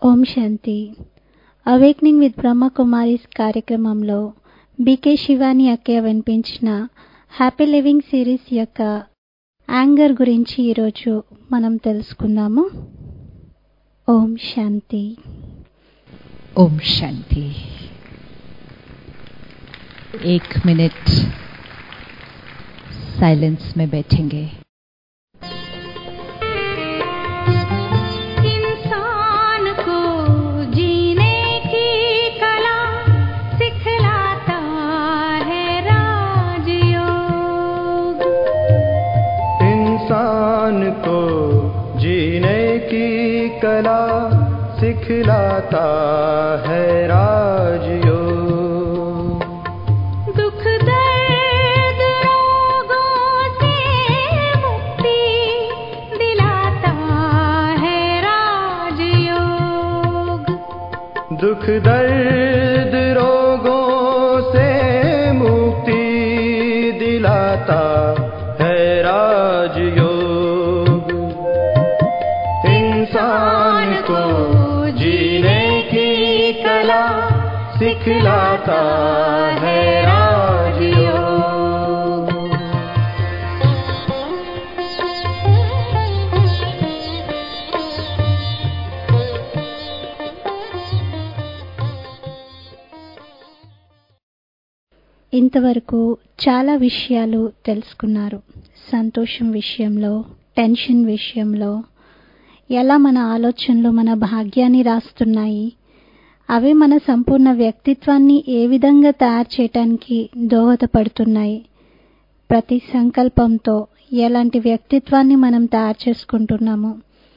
Om Shanti awakening with Brahmakumaris కార్యక్రమంలో BK Shivani అక్కయ్య వినిపించిన హ్యాపీ లివింగ్ సిరీస్ యొక్క యాంగర్ గురించి ఈరోజు మనం తెలుసుకుందాము ఓం శాంతి ओम शांति एक मिनट साइलेंस में बैठेंगे इंसान को जीने की कला सिखलाता है राजयोग इंसान को जीने की कला सिखलाता है राजयोग दुख दर्द रोगों से मुक्ति दिलाता है राजयोग दुख दर्द रोगों से मुक्ति दिलाता है राजयोग इंसान को जीने की कला सिखलाता है राजयोग ఇంతవరకు చాలా విషయాలు తెలుసుకున్నారు సంతోషం విషయంలో టెన్షన్ విషయంలో ఎలా మన ఆలోచనలు మన భాగ్యాన్ని రాస్తున్నాయి అవి మన సంపూర్ణ వ్యక్తిత్వాన్ని ఏ విధంగా తయారు చేయటానికి దోహదపడుతున్నాయి ప్రతి సంకల్పంతో ఎలాంటి వ్యక్తిత్వాన్ని మనం తయారు చేసుకుంటున్నాము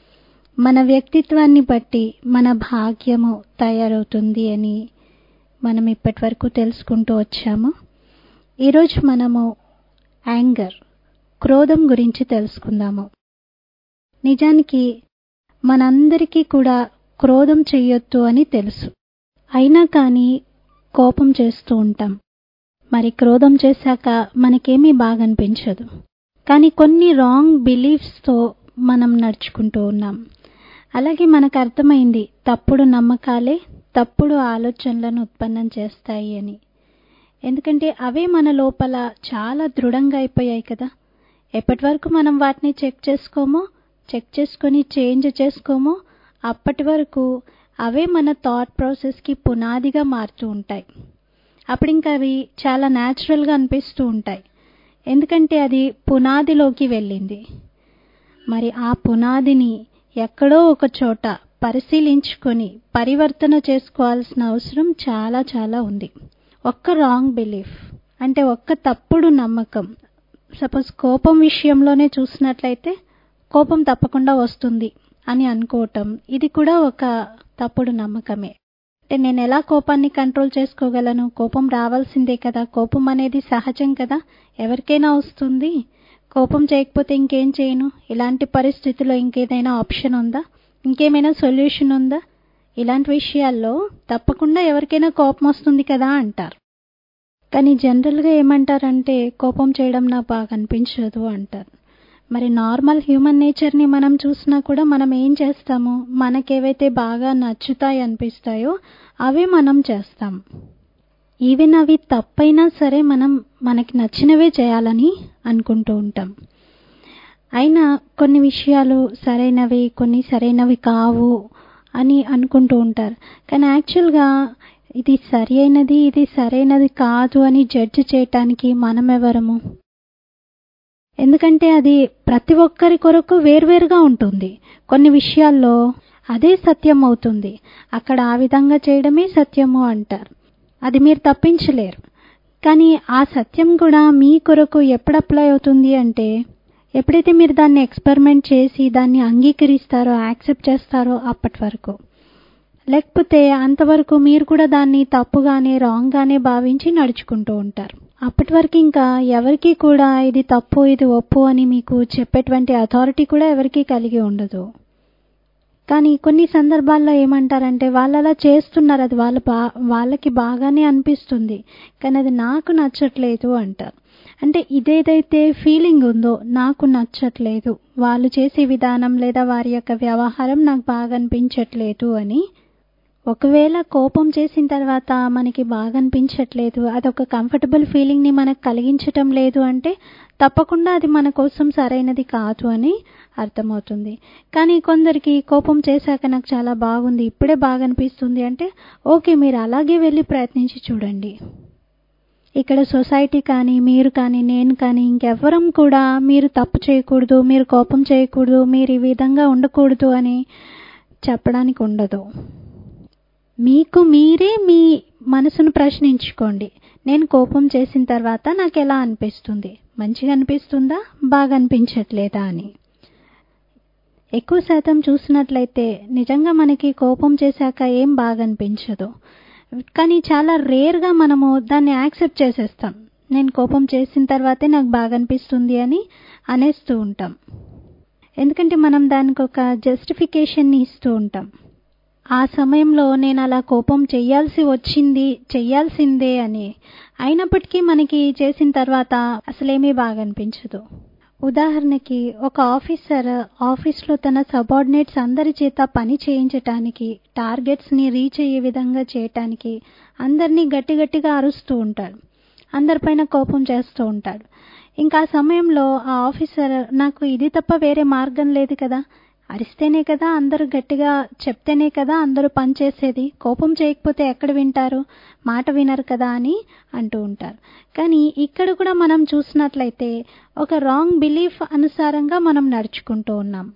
మన వ్యక్తిత్వాన్ని బట్టి మన భాగ్యము తయారవుతుంది అని మనం ఇప్పటి వరకు తెలుసుకుంటూ వచ్చాము ఈరోజు మనము యాంగర్ క్రోధం గురించి తెలుసుకుందాము నిజానికి మనందరికీ కూడా క్రోధం చెయ్యొద్దు అని తెలుసు అయినా కానీ కోపం చేస్తూ ఉంటాం మరి క్రోధం చేశాక మనకేమీ బాగా అనిపించదు కానీ కొన్ని రాంగ్ బిలీఫ్స్తో మనం నడుచుకుంటూ ఉన్నాం అలాగే మనకు అర్థమైంది తప్పుడు నమ్మకాలే తప్పుడు ఆలోచనలను ఉత్పన్నం చేస్తాయి అని ఎందుకంటే అవే మన లోపల చాలా దృఢంగా అయిపోయాయి కదా ఎప్పటి వరకు మనం వాటిని చెక్ చేసుకోమో చెక్ చేసుకొని చేంజ్ చేసుకోమో అప్పటి వరకు అవే మన థాట్ ప్రాసెస్కి పునాదిగా మారుతూ ఉంటాయి అప్పుడు ఇంకా అవి చాలా న్యాచురల్గా అనిపిస్తూ ఉంటాయి ఎందుకంటే అది పునాదిలోకి వెళ్ళింది మరి ఆ పునాదిని ఎక్కడో ఒక చోట పరిశీలించుకొని పరివర్తన చేసుకోవాల్సిన అవసరం చాలా చాలా ఉంది ఒక్క రాంగ్ బిలీఫ్ అంటే ఒక్క తప్పుడు నమ్మకం సపోజ్ కోపం విషయంలోనే చూసినట్లయితే కోపం తప్పకుండా వస్తుంది అని అనుకోవటం ఇది కూడా ఒక తప్పుడు నమ్మకమే అంటే నేను ఎలా కోపాన్ని కంట్రోల్ చేసుకోగలను కోపం రావాల్సిందే కదా కోపం అనేది సహజం కదా ఎవరికైనా వస్తుంది కోపం చేయకపోతే ఇంకేం చేయను ఇలాంటి పరిస్థితిలో ఇంకేదైనా ఆప్షన్ ఉందా ఇంకేమైనా సొల్యూషన్ ఉందా ఇలాంటి విషయాల్లో తప్పకుండా ఎవరికైనా కోపం వస్తుంది కదా అంటారు కానీ జనరల్గా ఏమంటారంటే కోపం చేయడం నాకు బాగా అనిపించదు అంటారు మరి నార్మల్ హ్యూమన్ నేచర్ని మనం చూసినా కూడా మనం ఏం చేస్తాము మనకేవైతే బాగా నచ్చుతాయి అనిపిస్తాయో అవే మనం చేస్తాం ఈవెన్ అవి తప్పైనా సరే మనం మనకి నచ్చినవే చేయాలని అనుకుంటూ ఉంటాం అయినా కొన్ని విషయాలు సరైనవి కొన్ని సరైనవి కావు అని అనుకుంటూ ఉంటారు కానీ యాక్చువల్గా ఇది సరి అయినది ఇది సరైనది కాదు అని జడ్జి చేయటానికి మనం ఎవరము ఎందుకంటే అది ప్రతి ఒక్కరి కొరకు వేర్వేరుగా ఉంటుంది కొన్ని విషయాల్లో అదే సత్యం అవుతుంది అక్కడ ఆ విధంగా చేయడమే సత్యము అంటారు అది మీరు తప్పించలేరు కానీ ఆ సత్యం కూడా మీ కొరకు ఎప్పుడు అప్లై అవుతుంది అంటే ఎప్పుడైతే మీరు దాన్ని ఎక్స్పెరిమెంట్ చేసి దాన్ని అంగీకరిస్తారో యాక్సెప్ట్ చేస్తారో అప్పటి వరకు లేకపోతే అంతవరకు మీరు కూడా దాన్ని తప్పుగానే రాంగ్గానే భావించి నడుచుకుంటూ ఉంటారు అప్పటి వరకు ఇంకా ఎవరికి కూడా ఇది తప్పు ఇది ఒప్పు అని మీకు చెప్పేటువంటి అథారిటీ కూడా ఎవరికీ కలిగి ఉండదు కానీ కొన్ని సందర్భాల్లో ఏమంటారంటే వాళ్ళు అలా చేస్తున్నారు అది వాళ్ళ బా వాళ్ళకి బాగానే అనిపిస్తుంది కానీ అది నాకు నచ్చట్లేదు అంటారు అంటే ఇదేదైతే ఫీలింగ్ ఉందో నాకు నచ్చట్లేదు వాళ్ళు చేసే విధానం లేదా వారి యొక్క వ్యవహారం నాకు బాగా అనిపించట్లేదు అని ఒకవేళ కోపం చేసిన తర్వాత మనకి బాగా అనిపించట్లేదు అదొక కంఫర్టబుల్ ఫీలింగ్ని మనకు కలిగించటం లేదు అంటే తప్పకుండా అది మన కోసం సరైనది కాదు అని అర్థమవుతుంది కానీ కొందరికి కోపం చేశాక నాకు చాలా బాగుంది ఇప్పుడే బాగా అనిపిస్తుంది అంటే ఓకే మీరు అలాగే వెళ్ళి ప్రయత్నించి చూడండి ఇక్కడ సొసైటీ కానీ మీరు కానీ నేను కానీ ఇంకెవ్వరం కూడా మీరు తప్పు చేయకూడదు మీరు కోపం చేయకూడదు మీరు ఈ విధంగా ఉండకూడదు అని చెప్పడానికి ఉండదు మీకు మీరే మీ మనసును ప్రశ్నించుకోండి నేను కోపం చేసిన తర్వాత నాకు ఎలా అనిపిస్తుంది మంచిగా అనిపిస్తుందా బాగా అనిపించట్లేదా అని ఎక్కువ శాతం చూసినట్లయితే నిజంగా మనకి కోపం చేశాక ఏం బాగా అనిపించదు కానీ చాలా రేర్గా మనము దాన్ని యాక్సెప్ట్ చేసేస్తాం నేను కోపం చేసిన తర్వాతే నాకు బాగా అనిపిస్తుంది అని అనేస్తూ ఉంటాం ఎందుకంటే మనం దానికి ఒక జస్టిఫికేషన్ని ఇస్తూ ఉంటాం ఆ సమయంలో నేను అలా కోపం చెయ్యాల్సి వచ్చింది చెయ్యాల్సిందే అని అయినప్పటికీ మనకి చేసిన తర్వాత అసలేమీ బాగా అనిపించదు ఉదాహరణకి ఒక ఆఫీసర్ ఆఫీస్లో తన సబార్డినేట్స్ అందరి చేత పని చేయించటానికి టార్గెట్స్ని రీచ్ అయ్యే విధంగా చేయటానికి అందరినీ గట్టి గట్టిగా అరుస్తూ ఉంటాడు అందరిపైన కోపం చేస్తూ ఉంటాడు ఇంకా ఆ సమయంలో ఆ ఆఫీసర్ నాకు ఇది తప్ప వేరే మార్గం లేదు కదా అరిస్తేనే కదా అందరూ గట్టిగా చెప్తేనే కదా అందరూ పనిచేసేది కోపం చేయకపోతే ఎక్కడ వింటారు మాట వినరు కదా అని అంటూ ఉంటారు కానీ ఇక్కడ కూడా మనం చూసినట్లయితే ఒక రాంగ్ బిలీఫ్ అనుసారంగా మనం నడుచుకుంటూ ఉన్నాం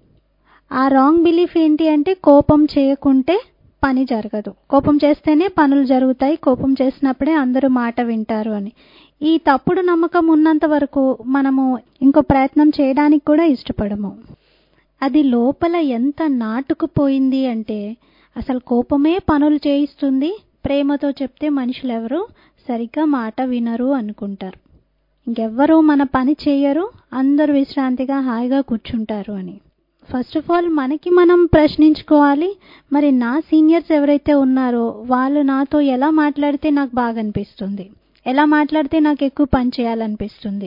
ఆ రాంగ్ బిలీఫ్ ఏంటి అంటే కోపం చేయకుంటే పని జరగదు కోపం చేస్తేనే పనులు జరుగుతాయి కోపం చేసినప్పుడే అందరూ మాట వింటారు అని ఈ తప్పుడు నమ్మకం ఉన్నంత వరకు మనము ఇంకో ప్రయత్నం చేయడానికి కూడా ఇష్టపడము అది లోపల ఎంత నాటుకుపోయింది అంటే అసలు కోపమే పనులు చేయిస్తుంది ప్రేమతో చెప్తే మనుషులు ఎవరు సరిగ్గా మాట వినరు అనుకుంటారు ఇంకెవ్వరూ మన పని చేయరు అందరూ విశ్రాంతిగా హాయిగా కూర్చుంటారు అని ఫస్ట్ ఆఫ్ ఆల్ మనకి మనం ప్రశ్నించుకోవాలి మరి నా సీనియర్స్ ఎవరైతే ఉన్నారో వాళ్ళు నాతో ఎలా మాట్లాడితే నాకు బాగా అనిపిస్తుంది ఎలా మాట్లాడితే నాకు ఎక్కువ పని చేయాలనిపిస్తుంది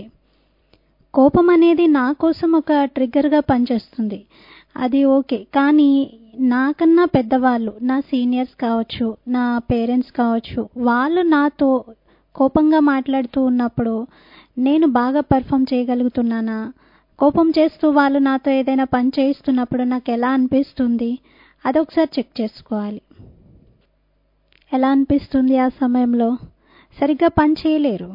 కోపం అనేది నా కోసం ఒక ట్రిగ్గర్గా పనిచేస్తుంది అది ఓకే కానీ నాకన్నా పెద్దవాళ్ళు నా సీనియర్స్ కావచ్చు నా పేరెంట్స్ కావచ్చు వాళ్ళు నాతో కోపంగా మాట్లాడుతూ ఉన్నప్పుడు నేను బాగా పర్ఫామ్ చేయగలుగుతున్నానా కోపం చేస్తూ వాళ్ళు నాతో ఏదైనా పని చేయిస్తున్నప్పుడు నాకు ఎలా అనిపిస్తుంది అదొకసారి చెక్ చేసుకోవాలి ఎలా అనిపిస్తుంది ఆ సమయంలో సరిగ్గా పని చేయలేరు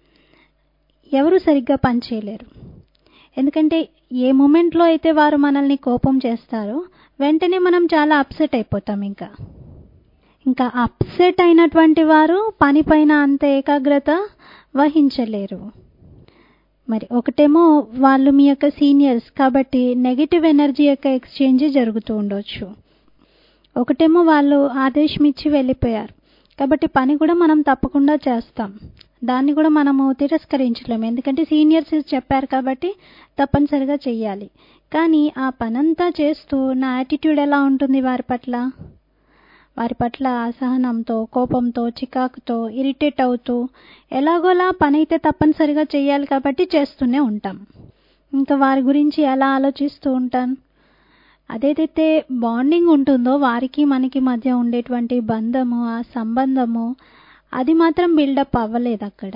ఎవరు సరిగ్గా పని చేయలేరు ఎందుకంటే ఏ మూమెంట్లో అయితే వారు మనల్ని కోపం చేస్తారో వెంటనే మనం చాలా అప్సెట్ అయిపోతాం ఇంకా ఇంకా అప్సెట్ అయినటువంటి వారు పని పైన అంత ఏకాగ్రత వహించలేరు మరి ఒకటేమో వాళ్ళు మీ యొక్క సీనియర్స్ కాబట్టి నెగిటివ్ ఎనర్జీ యొక్క ఎక్స్చేంజ్ జరుగుతూ ఉండొచ్చు ఒకటేమో వాళ్ళు ఆదేశం ఇచ్చి వెళ్ళిపోయారు కాబట్టి పని కూడా మనం తప్పకుండా చేస్తాం దాన్ని కూడా మనము తిరస్కరించలేము ఎందుకంటే సీనియర్స్ చెప్పారు కాబట్టి తప్పనిసరిగా చెయ్యాలి కానీ ఆ పనంతా చేస్తూ నా యాటిట్యూడ్ ఎలా ఉంటుంది వారి పట్ల వారి పట్ల అసహనంతో కోపంతో చికాకుతో ఇరిటేట్ అవుతూ ఎలాగోలా పని అయితే తప్పనిసరిగా చేయాలి కాబట్టి చేస్తూనే ఉంటాం ఇంకా వారి గురించి ఎలా ఆలోచిస్తూ ఉంటాను అదేదైతే బాండింగ్ ఉంటుందో వారికి మనకి మధ్య ఉండేటువంటి బంధము ఆ సంబంధము అది మాత్రం బిల్డప్ అవ్వలేదు అక్కడ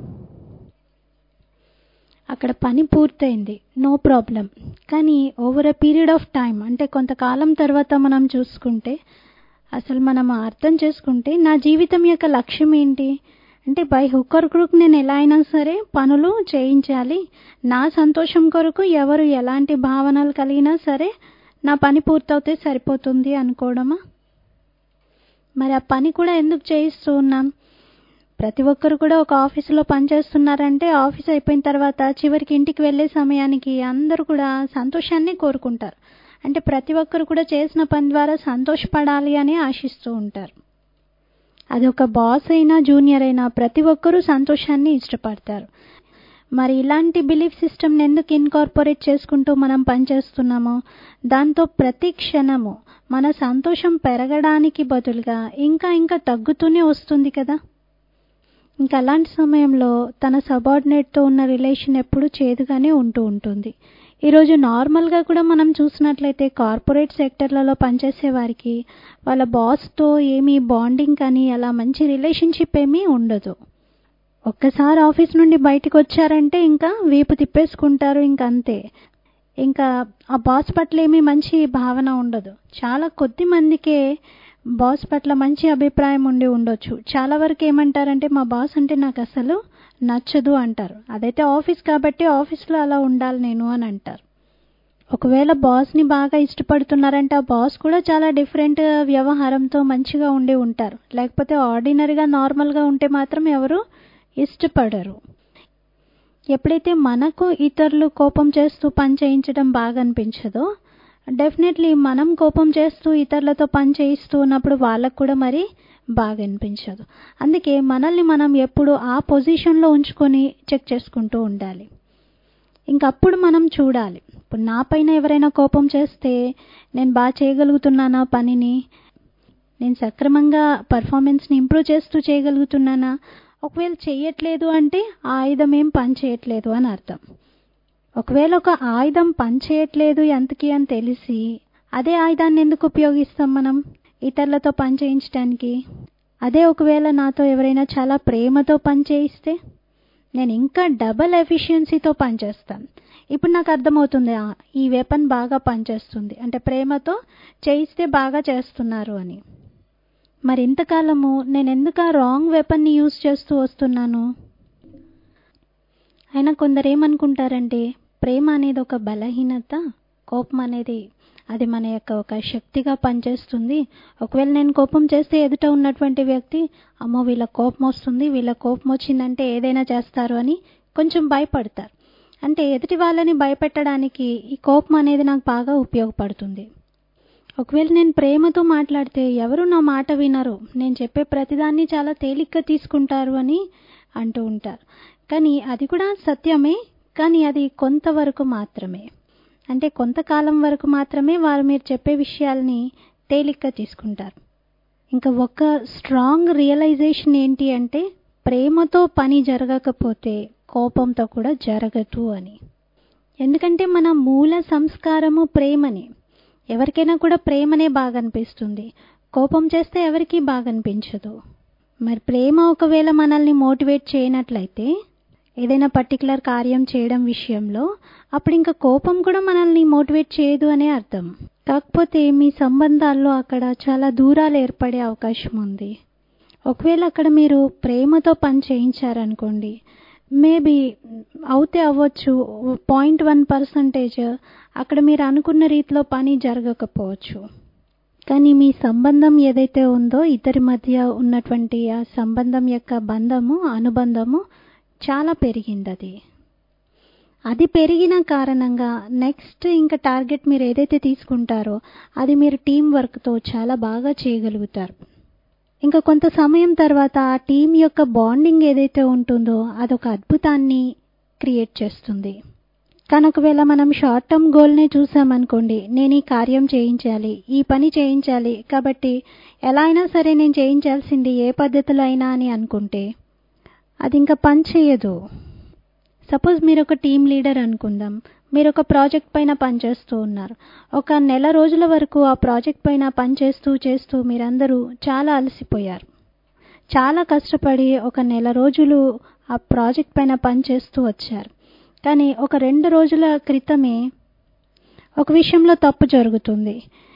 అక్కడ పని పూర్తయింది నో ప్రాబ్లం కానీ over a period of time అంటే కొంతకాలం తర్వాత మనం చూసుకుంటే అసలు మనం అర్థం చేసుకుంటే నా జీవితం యొక్క లక్ష్యం ఏంటి అంటే బై హుక్కర్ క్రూక్ నేను ఎలా అయినా సరే పనులు చేయించాలి నా సంతోషం కొరకు ఎవరు ఎలాంటి భావనలు కలిగినా సరే నా పని పూర్తవుతే సరిపోతుంది అనుకోవడమా మరి ఆ పని కూడా ఎందుకు చేయిస్తూ ఉన్నాం ప్రతి ఒక్కరు కూడా ఒక ఆఫీసులో పనిచేస్తున్నారంటే ఆఫీస్ అయిపోయిన తర్వాత చివరికి ఇంటికి వెళ్ళే సమయానికి అందరూ కూడా సంతోషాన్ని కోరుకుంటారు అంటే ప్రతి ఒక్కరు కూడా చేసిన పని ద్వారా సంతోషపడాలి అని ఆశిస్తూ ఉంటారు అది ఒక బాస్ అయినా జూనియర్ అయినా ప్రతి ఒక్కరూ సంతోషాన్ని ఇష్టపడతారు మరి ఇలాంటి బిలీఫ్ సిస్టమ్ని ఎందుకు ఇన్కార్పొరేట్ చేసుకుంటూ మనం పనిచేస్తున్నామో దాంతో ప్రతి క్షణము మన సంతోషం పెరగడానికి బదులుగా ఇంకా ఇంకా తగ్గుతూనే వస్తుంది కదా ఇంకా అలాంటి సమయంలో తన సబార్డినేట్తో ఉన్న రిలేషన్ ఎప్పుడు చేదుగానే ఉంటూ ఉంటుంది ఈరోజు నార్మల్గా కూడా మనం చూసినట్లయితే కార్పొరేట్ సెక్టర్లలో పనిచేసే వారికి వాళ్ళ బాస్తో ఏమీ బాండింగ్ కానీ అలా మంచి రిలేషన్షిప్ ఏమీ ఉండదు ఒక్కసారి ఆఫీస్ నుండి బయటకు వచ్చారంటే ఇంకా వీపు తిప్పేసుకుంటారు ఇంకా అంతే ఇంకా ఆ బాస్ పట్ల ఏమీ మంచి భావన ఉండదు చాలా కొద్ది మందికే బాస్ పట్ల మంచి అభిప్రాయం ఉండి ఉండొచ్చు చాలా వరకు ఏమంటారంటే మా బాస్ అంటే నాకు అసలు నచ్చదు అంటారు అదైతే ఆఫీస్ కాబట్టి ఆఫీస్లో అలా ఉండాలి నేను అని అంటారు ఒకవేళ బాస్ని బాగా ఇష్టపడుతున్నారంటే ఆ బాస్ కూడా చాలా డిఫరెంట్ వ్యవహారంతో మంచిగా ఉండి ఉంటారు లేకపోతే ఆర్డినరీగా నార్మల్గా ఉంటే మాత్రం ఎవరు ఇష్టపడరు ఎప్పుడైతే మనకు ఇతరులు కోపం చేస్తూ పని చేయించడం బాగా అనిపించదో డెఫినెట్లీ మనం కోపం చేస్తూ ఇతరులతో పని చేయిస్తూ ఉన్నప్పుడు వాళ్ళకు కూడా మరి బాగా అనిపించదు అందుకే మనల్ని మనం ఎప్పుడు ఆ పొజిషన్లో ఉంచుకొని చెక్ చేసుకుంటూ ఉండాలి ఇంకప్పుడు మనం చూడాలి ఇప్పుడు నా పైన ఎవరైనా కోపం చేస్తే నేను బాగా చేయగలుగుతున్నానా పనిని నేను సక్రమంగా పర్ఫార్మెన్స్ని ఇంప్రూవ్ చేస్తూ చేయగలుగుతున్నానా ఒకవేళ చేయట్లేదు అంటే ఆ ఆయుధం ఏం పని చేయట్లేదు అని అర్థం ఒకవేళ ఒక ఆయుధం పని చేయట్లేదు ఎంతకి అని తెలిసి అదే ఆయుధాన్ని ఎందుకు ఉపయోగిస్తాం మనం ఇతరులతో పని చేయించడానికి అదే ఒకవేళ నాతో ఎవరైనా చాలా ప్రేమతో పని చేయిస్తే నేను ఇంకా డబల్ ఎఫిషియన్సీతో పనిచేస్తాను ఇప్పుడు నాకు అర్థమవుతుంది ఆ, ఈ వెపన్ బాగా పనిచేస్తుంది అంటే ప్రేమతో చేయిస్తే బాగా చేస్తున్నారు అని మరి ఇంతకాలము నేను ఎందుకు ఆ రాంగ్ వెపన్ని యూజ్ చేస్తూ వస్తున్నాను అయినా కొందరు ఏమనుకుంటారంటే ప్రేమ అనేది ఒక బలహీనత కోపం అనేది అది మన యొక్క ఒక శక్తిగా పనిచేస్తుంది ఒకవేళ నేను కోపం చేస్తే ఎదుట ఉన్నటువంటి వ్యక్తి అమ్మో వీళ్ళ కోపం వస్తుంది వీళ్ళ కోపం వచ్చిందంటే ఏదైనా చేస్తారు అని కొంచెం భయపడతారు అంటే ఎదుటి వాళ్ళని భయపెట్టడానికి ఈ కోపం అనేది నాకు బాగా ఉపయోగపడుతుంది ఒకవేళ నేను ప్రేమతో మాట్లాడితే ఎవరు నా మాట వినరు నేను చెప్పే ప్రతిదాన్ని చాలా తేలిగ్గా తీసుకుంటారు అని అంటూ ఉంటారు కానీ అది కూడా సత్యమే కానీ అది కొంతవరకు మాత్రమే అంటే కొంతకాలం వరకు మాత్రమే వారు మీరు చెప్పే విషయాల్ని తేలిగ్గా తీసుకుంటారు ఇంకా ఒక స్ట్రాంగ్ రియలైజేషన్ ఏంటి అంటే ప్రేమతో పని జరగకపోతే కోపంతో కూడా జరగదు అని ఎందుకంటే మన మూల సంస్కారము ప్రేమని ఎవరికైనా కూడా ప్రేమనే బాగా అనిపిస్తుంది కోపం చేస్తే ఎవరికీ బాగా అనిపించదు మరి ప్రేమ ఒకవేళ మనల్ని మోటివేట్ చేయనట్లయితే ఏదైనా పర్టికులర్ కార్యం చేయడం విషయంలో అప్పుడు ఇంకా కోపం కూడా మనల్ని మోటివేట్ చేయదు అనే అర్థం కాకపోతే మీ సంబంధాల్లో అక్కడ చాలా దూరాలు ఏర్పడే అవకాశం ఉంది ఒకవేళ అక్కడ మీరు ప్రేమతో పని చేయించారనుకోండి మేబీ అవుతే అవ్వచ్చు పాయింట్ వన్ పర్సంటేజ్ అక్కడ మీరు అనుకున్న రీతిలో పని జరగకపోవచ్చు కానీ మీ సంబంధం ఏదైతే ఉందో ఇద్దరి మధ్య ఉన్నటువంటి ఆ సంబంధం యొక్క బంధము అనుబంధము చాలా పెరిగింది అది అది పెరిగిన కారణంగా నెక్స్ట్ ఇంకా టార్గెట్ మీరు ఏదైతే తీసుకుంటారో అది మీరు టీం వర్క్తో చాలా బాగా చేయగలుగుతారు ఇంకా కొంత సమయం తర్వాత ఆ టీం యొక్క బాండింగ్ ఏదైతే ఉంటుందో అదొక అద్భుతాన్ని క్రియేట్ చేస్తుంది కానీ ఒకవేళ మనం షార్ట్ టర్మ్ గోల్నే చూసామనుకోండి నేను ఈ కార్యం చేయించాలి ఈ పని చేయించాలి కాబట్టి ఎలా అయినా సరే నేను చేయించాల్సింది ఏ పద్ధతిలో అయినా అని అనుకుంటే అది ఇంకా పని చేయదు సపోజ్ మీరు ఒక టీం లీడర్ అనుకుందాం మీరు ఒక ప్రాజెక్ట్ పైన పనిచేస్తూ ఉన్నారు ఒక నెల రోజుల వరకు ఆ ప్రాజెక్ట్ పైన పనిచేస్తూ చేస్తూ మీరందరూ చాలా అలసిపోయారు చాలా కష్టపడి ఒక నెల రోజులు ఆ ప్రాజెక్ట్ పైన పనిచేస్తూ వచ్చారు కానీ ఒక రెండు రోజుల క్రితమే ఒక విషయంలో తప్పు జరుగుతుంది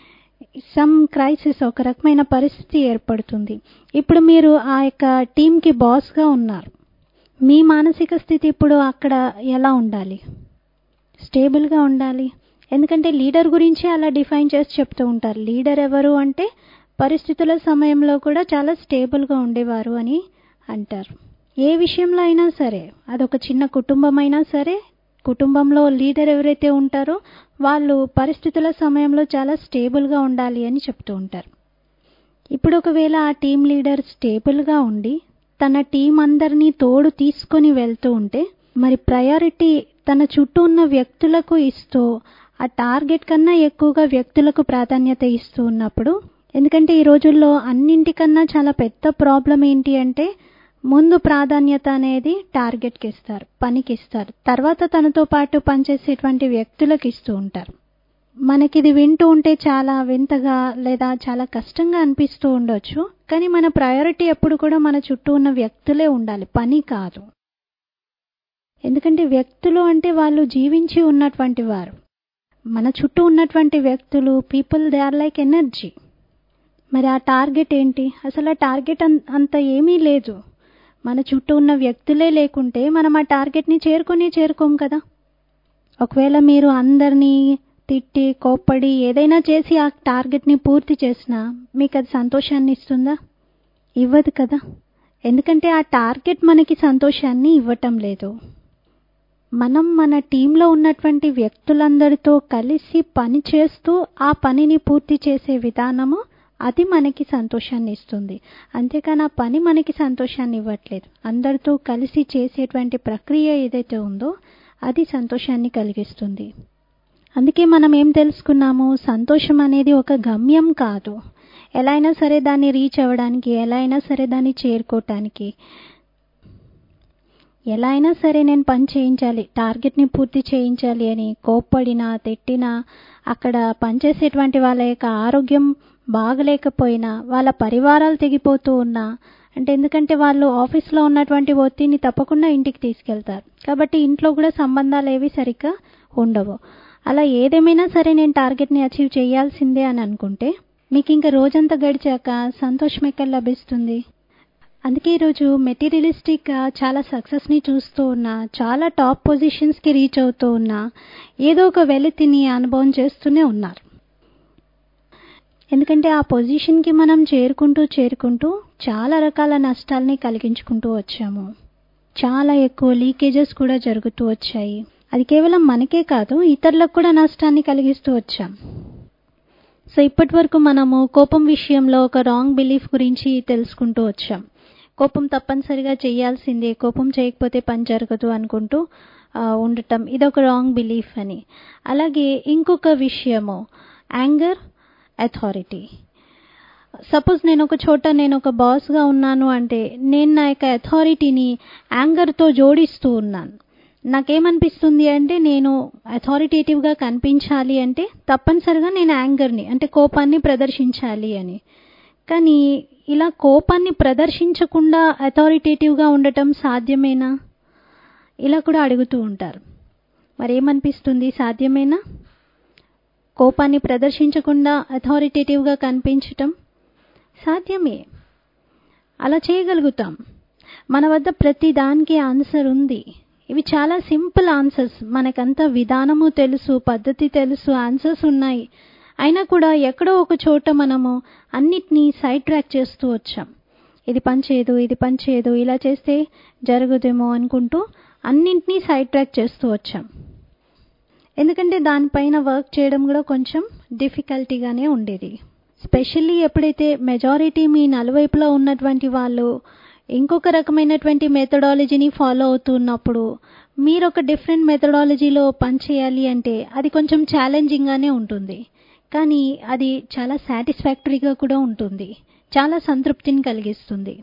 సమ్ క్రైసిస్ ఒక రకమైన పరిస్థితి ఏర్పడుతుంది ఇప్పుడు మీరు ఆ యొక్క టీంకి బాస్గా ఉన్నారు మీ మానసిక స్థితి ఇప్పుడు అక్కడ ఎలా ఉండాలి స్టేబుల్గా ఉండాలి ఎందుకంటే లీడర్ గురించి అలా డిఫైన్ చేసి చెప్తూ ఉంటారు లీడర్ ఎవరు అంటే పరిస్థితుల సమయంలో కూడా చాలా స్టేబుల్గా ఉండేవారు అని అంటారు ఏ విషయంలో అయినా సరే అదొక చిన్న కుటుంబం అయినా సరే కుటుంబంలో లీడర్ ఎవరైతే ఉంటారో వాళ్ళు పరిస్థితుల సమయంలో చాలా స్టేబుల్గా ఉండాలి అని చెప్తూ ఉంటారు ఇప్పుడు ఒకవేళ ఆ టీం లీడర్ స్టేబుల్గా ఉండి తన టీం అందరినీ తోడు తీసుకొని వెళ్తూ ఉంటే మరి ప్రయారిటీ తన చుట్టూ ఉన్న వ్యక్తులకు ఇస్తూ ఆ టార్గెట్ కన్నా ఎక్కువగా వ్యక్తులకు ప్రాధాన్యత ఇస్తూ ఉన్నప్పుడు ఎందుకంటే ఈ రోజుల్లో అన్నింటికన్నా చాలా పెద్ద ప్రాబ్లం ఏంటి అంటే ముందు ప్రాధాన్యత అనేది టార్గెట్కి ఇస్తారు పనికి ఇస్తారు తర్వాత తనతో పాటు పనిచేసేటువంటి వ్యక్తులకు ఇస్తూ ఉంటారు మనకి ఇది వింటూ ఉంటే చాలా వింతగా లేదా చాలా కష్టంగా అనిపిస్తూ ఉండొచ్చు కానీ మన ప్రయారిటీ ఎప్పుడు కూడా మన చుట్టూ ఉన్న వ్యక్తులే ఉండాలి పని కాదు ఎందుకంటే వ్యక్తులు అంటే వాళ్ళు జీవించి ఉన్నటువంటి వారు మన చుట్టూ ఉన్నటువంటి వ్యక్తులు people they are like energy మరి ఆ టార్గెట్ ఏంటి అసలు ఆ టార్గెట్ అంత ఏమీ లేదు మన చుట్టూ ఉన్న వ్యక్తులే లేకుంటే మనం ఆ టార్గెట్ని చేరుకొని చేరుకోం కదా ఒకవేళ మీరు అందరినీ తిట్టి కోప్పడి ఏదైనా చేసి ఆ టార్గెట్ని పూర్తి చేసినా మీకు అది సంతోషాన్ని ఇస్తుందా ఇవ్వదు కదా ఎందుకంటే ఆ టార్గెట్ మనకి సంతోషాన్ని ఇవ్వటం లేదు మనం మన టీంలో ఉన్నటువంటి వ్యక్తులందరితో కలిసి పని చేస్తూ ఆ పనిని పూర్తి చేసే విధానము అది మనకి సంతోషాన్ని ఇస్తుంది అంతేకాని ఆ పని మనకి సంతోషాన్ని ఇవ్వట్లేదు అందరితో కలిసి చేసేటువంటి ప్రక్రియ ఏదైతే ఉందో అది సంతోషాన్ని కలిగిస్తుంది అందుకే మనం ఏం తెలుసుకున్నాము సంతోషం అనేది ఒక గమ్యం కాదు ఎలా అయినా సరే దాన్ని రీచ్ అవ్వడానికి ఎలా అయినా సరే దాన్ని చేరుకోవటానికి ఎలా అయినా సరే నేను పని చేయించాలి టార్గెట్ని పూర్తి చేయించాలి అని కోప్పడినా తిట్టినా అక్కడ పనిచేసేటువంటి వాళ్ళ యొక్క ఆరోగ్యం బాగలేకపోయినా వాళ్ళ పరివారాలు తెగిపోతూ ఉన్నా అంటే ఎందుకంటే వాళ్ళు ఆఫీస్లో ఉన్నటువంటి ఒత్తిడిని తప్పకుండా ఇంటికి తీసుకెళ్తారు కాబట్టి ఇంట్లో కూడా సంబంధాలు ఏవి సరిగ్గా ఉండవు అలా ఏదేమైనా సరే నేను టార్గెట్ని అచీవ్ చేయాల్సిందే అని అనుకుంటే మీకు ఇంకా రోజంతా గడిచాక సంతోషం ఎక్కడ లభిస్తుంది అందుకే ఈరోజు మెటీరియలిస్టిక్గా చాలా సక్సెస్ని చూస్తూ ఉన్నా చాలా టాప్ పొజిషన్స్కి రీచ్ అవుతూ ఉన్నా ఏదో ఒక వెలితిని అనుభవం చేస్తూనే ఉన్నారు ఎందుకంటే ఆ పొజిషన్కి మనం చేరుకుంటూ చేరుకుంటూ చాలా రకాల నష్టాలని కలిగించుకుంటూ వచ్చాము చాలా ఎక్కువ లీకేజెస్ కూడా జరుగుతూ వచ్చాయి అది కేవలం మనకే కాదు ఇతరులకు కూడా నష్టాన్ని కలిగిస్తూ వచ్చాం సో ఇప్పటి వరకు మనము కోపం విషయంలో ఒక రాంగ్ బిలీఫ్ గురించి తెలుసుకుంటూ వచ్చాం కోపం తప్పనిసరిగా చేయాల్సిందే కోపం చేయకపోతే పని జరగదు అనుకుంటూ ఉండటం ఇదొక రాంగ్ బిలీఫ్ అని అలాగే ఇంకొక విషయము యాంగర్ అథారిటీ సపోజ్ నేను ఒక చోట నేను ఒక బాస్గా ఉన్నాను అంటే నేను నా యొక్క అథారిటీని యాంగర్తో జోడిస్తూ ఉన్నాను నాకేమనిపిస్తుంది అంటే నేను అథారిటేటివ్గా కనిపించాలి అంటే తప్పనిసరిగా నేను యాంగర్ని అంటే కోపాన్ని ప్రదర్శించాలి అని కానీ ఇలా కోపాన్ని ప్రదర్శించకుండా అథారిటేటివ్గా ఉండటం సాధ్యమేనా ఇలా కూడా అడుగుతూ ఉంటారు మరి ఏమనిపిస్తుంది సాధ్యమేనా కోపాన్ని ప్రదర్శించకుండా అథారిటేటివ్గా కనిపించటం సాధ్యమే అలా చేయగలుగుతాం మన వద్ద ప్రతి దానికి ఆన్సర్ ఉంది ఇవి చాలా సింపుల్ ఆన్సర్స్ మనకంత విధానము తెలుసు పద్ధతి తెలుసు ఆన్సర్స్ ఉన్నాయి అయినా కూడా ఎక్కడో ఒక చోట మనము అన్నిటినీ సైడ్ ట్రాక్ చేస్తూ వచ్చాం ఇది పనిచేయదు ఇది పనిచేయదు ఇలా చేస్తే జరుగుదేమో అనుకుంటూ అన్నింటినీ సైడ్ ట్రాక్ చేస్తూ వచ్చాం ఎందుకంటే దానిపైన వర్క్ చేయడం కూడా కొంచెం డిఫికల్టీగానే ఉండేది స్పెషల్లీ ఎప్పుడైతే మెజారిటీ మీ నలువైపులో ఉన్నటువంటి వాళ్ళు ఇంకొక రకమైనటువంటి మెథడాలజీని ఫాలో అవుతున్నప్పుడు మీరు ఒక డిఫరెంట్ మెథడాలజీలో పనిచేయాలి అంటే అది కొంచెం ఛాలెంజింగ్గానే ఉంటుంది కానీ అది చాలా సాటిస్ఫాక్టరీగా కూడా ఉంటుంది చాలా సంతృప్తిని కలిగిస్తుంది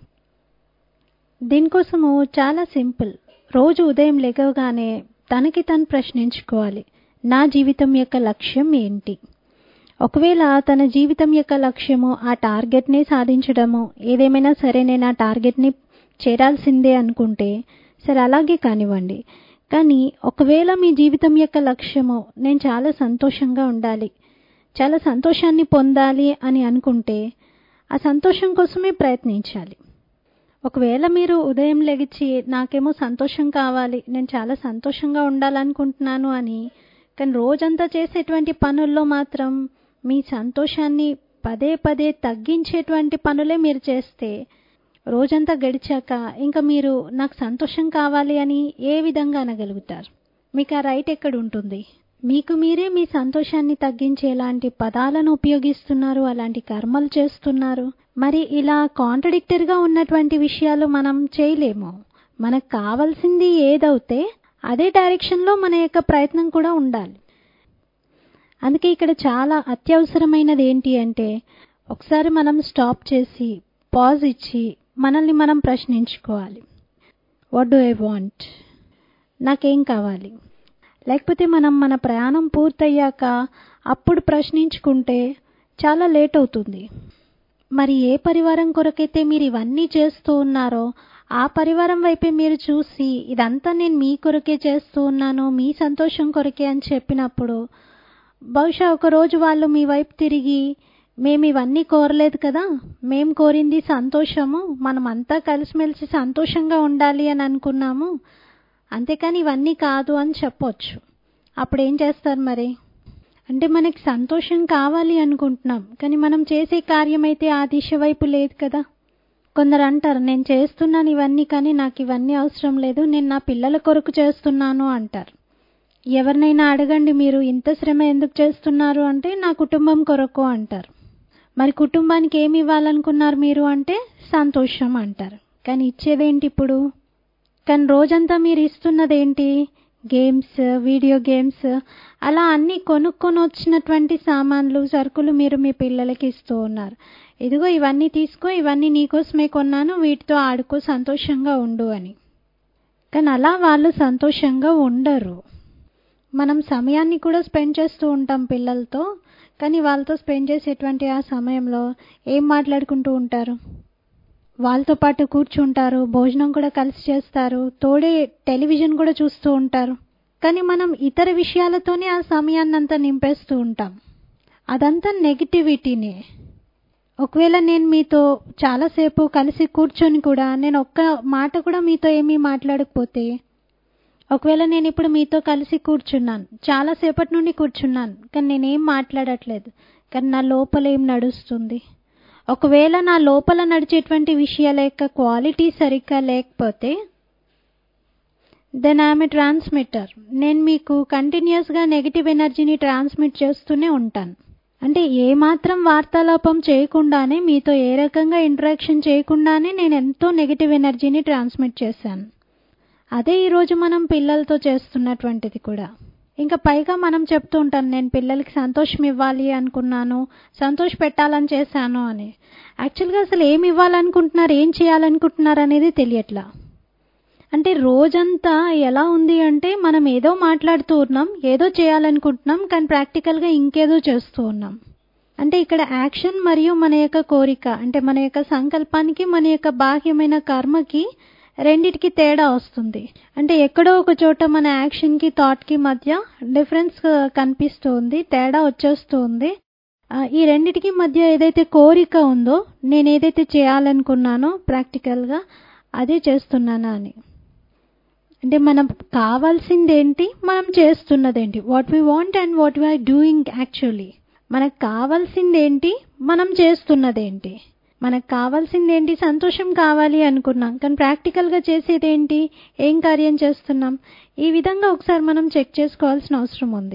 దీనికోసము చాలా సింపుల్ రోజు ఉదయం లేకగానే తనకి తను ప్రశ్నించుకోవాలి నా జీవితం యొక్క లక్ష్యం ఏంటి ఒకవేళ తన జీవితం యొక్క లక్ష్యము ఆ టార్గెట్ని సాధించడము ఏదేమైనా సరే నేను ఆ టార్గెట్ని చేరాల్సిందే అనుకుంటే సరే అలాగే కానివ్వండి కానీ ఒకవేళ మీ జీవితం యొక్క లక్ష్యము నేను చాలా సంతోషంగా ఉండాలి చాలా సంతోషాన్ని పొందాలి అని అనుకుంటే ఆ సంతోషం కోసమే ప్రయత్నించాలి ఒకవేళ మీరు ఉదయం లెగిచి నాకేమో సంతోషం కావాలి నేను చాలా సంతోషంగా ఉండాలనుకుంటున్నాను అని కానీ రోజంతా చేసేటువంటి పనుల్లో మాత్రం మీ సంతోషాన్ని పదే పదే తగ్గించేటువంటి పనులే మీరు చేస్తే రోజంతా గడిచాక ఇంకా మీరు నాకు సంతోషం కావాలి అని ఏ విధంగా అనగలుగుతారు మీకు ఆ రైట్ ఎక్కడ ఉంటుంది మీకు మీరే మీ సంతోషాన్ని తగ్గించేలాంటి పదాలను ఉపయోగిస్తున్నారు అలాంటి కర్మలు చేస్తున్నారు మరి ఇలా కాంట్రడిక్టర్గా ఉన్నటువంటి విషయాలు మనం చేయలేము మనకు కావాల్సింది ఏదవుతే అదే డైరెక్షన్లో మన యొక్క ప్రయత్నం కూడా ఉండాలి అందుకే ఇక్కడ చాలా అత్యవసరమైనది ఏంటి అంటే ఒకసారి మనం స్టాప్ చేసి పాజ్ ఇచ్చి మనల్ని మనం ప్రశ్నించుకోవాలి వాట్ డూ ఐ వాంట్ నాకేం కావాలి లేకపోతే మనం మన ప్రయాణం పూర్తయ్యాక అప్పుడు ప్రశ్నించుకుంటే చాలా లేట్ అవుతుంది మరి ఏ పరివారం కొరకైతే మీరు ఇవన్నీ చేస్తూ ఉన్నారో ఆ పరివారం వైపే మీరు చూసి ఇదంతా నేను మీ కొరకే చేస్తూ ఉన్నాను మీ సంతోషం కొరకే అని చెప్పినప్పుడు బహుశా ఒక రోజు వాళ్ళు మీ వైపు తిరిగి మేము ఇవన్నీ కోరలేదు కదా మేం కోరింది సంతోషము మనం అంతా కలిసిమెలిసి సంతోషంగా ఉండాలి అని అనుకున్నాము అంతేకాని ఇవన్నీ కాదు అని చెప్పొచ్చు అప్పుడు ఏం చేస్తారు మరి అంటే మనకి సంతోషం కావాలి అనుకుంటున్నాం కానీ మనం చేసే కార్యం అయితే ఆ దిశ వైపు లేదు కదా కొందరు అంటారు నేను చేస్తున్నాను ఇవన్నీ కానీ నాకు ఇవన్నీ అవసరం లేదు నేను నా పిల్లల కొరకు చేస్తున్నాను అంటారు ఎవరినైనా అడగండి మీరు ఇంత శ్రమ ఎందుకు చేస్తున్నారు అంటే నా కుటుంబం కొరకు అంటారు మరి కుటుంబానికి ఏమి ఇవ్వాలనుకున్నారు మీరు అంటే సంతోషం అంటారు కానీ ఇచ్చేదేంటి ఇప్పుడు కానీ రోజంతా మీరు ఇస్తున్నదేంటి గేమ్స్ వీడియో గేమ్స్ అలా అన్నీ కొనుక్కొని వచ్చినటువంటి సామాన్లు సరుకులు మీరు మీ పిల్లలకి ఇస్తూ ఉన్నారు ఇదిగో ఇవన్నీ తీసుకో ఇవన్నీ నీకోసమే కొన్నాను వీటితో ఆడుకో సంతోషంగా ఉండు అని కానీ అలా వాళ్ళు సంతోషంగా ఉండరు మనం సమయాన్ని కూడా స్పెండ్ చేస్తూ ఉంటాం పిల్లలతో కానీ వాళ్ళతో స్పెండ్ చేసేటువంటి ఆ సమయంలో ఏం మాట్లాడుకుంటూ ఉంటారు వాళ్ళతో పాటు కూర్చుంటారు భోజనం కూడా కలిసి చేస్తారు తోడే టెలివిజన్ కూడా చూస్తూ ఉంటారు కానీ మనం ఇతర విషయాలతోనే ఆ సమయాన్ని అంతా నింపేస్తూ ఉంటాం అదంతా నెగిటివిటీనే ఒకవేళ నేను మీతో చాలాసేపు కలిసి కూర్చొని కూడా నేను ఒక్క మాట కూడా మీతో ఏమీ మాట్లాడకపోతే ఒకవేళ నేను ఇప్పుడు మీతో కలిసి కూర్చున్నాను చాలాసేపటి నుండి కూర్చున్నాను కానీ నేనేం మాట్లాడట్లేదు కానీ నా లోపల ఏం నడుస్తుంది ఒకవేళ నా లోపల నడిచేటువంటి విషయాల యొక్క క్వాలిటీ సరిగ్గా లేకపోతే దెన్ ఐఎమ్ ఏ ట్రాన్స్మిటర్ నేను మీకు కంటిన్యూస్గా నెగిటివ్ ఎనర్జీని ట్రాన్స్మిట్ చేస్తూనే ఉంటాను అంటే ఏమాత్రం వార్తాలాపం చేయకుండానే మీతో ఏ రకంగా ఇంటరాక్షన్ చేయకుండానే నేను ఎంతో నెగిటివ్ ఎనర్జీని ట్రాన్స్మిట్ చేశాను అదే ఈరోజు మనం పిల్లలతో చేస్తున్నటువంటిది కూడా ఇంకా పైగా మనం చెప్తూ ఉంటాం నేను పిల్లలకి సంతోషం ఇవ్వాలి అనుకున్నాను సంతోష పెట్టాలని చేశాను అని యాక్చువల్గా అసలు ఏమి ఇవ్వాలనుకుంటున్నారు ఏం చేయాలనుకుంటున్నారు అనేది తెలియట్లా అంటే రోజంతా ఎలా ఉంది అంటే మనం ఏదో మాట్లాడుతూ ఉన్నాం ఏదో చేయాలనుకుంటున్నాం కానీ ప్రాక్టికల్గా ఇంకేదో చేస్తూ ఉన్నాం అంటే ఇక్కడ యాక్షన్ మరియు మన యొక్క కోరిక అంటే మన యొక్క సంకల్పానికి మన యొక్క బాహ్యమైన కర్మకి రెండిటికి తేడా వస్తుంది అంటే ఎక్కడో ఒక చోట మన యాక్షన్కి థాట్కి మధ్య డిఫరెన్స్ కనిపిస్తూ ఉంది తేడా వచ్చేస్తూ ఉంది ఈ రెండిటికి మధ్య ఏదైతే కోరిక ఉందో నేను ఏదైతే చేయాలనుకున్నానో ప్రాక్టికల్గా అదే చేస్తున్నానా అని అంటే మనం కావాల్సిందేంటి మనం చేస్తున్నదేంటి what we want and what we are doing actually మనకు కావాల్సిందేంటి మనం చేస్తున్నదేంటి మనకు కావాల్సిందేంటి సంతోషం కావాలి అనుకున్నాం కానీ ప్రాక్టికల్గా చేసేదేంటి ఏం కార్యం చేస్తున్నాం ఈ విధంగా ఒకసారి మనం చెక్ చేసుకోవాల్సిన అవసరం ఉంది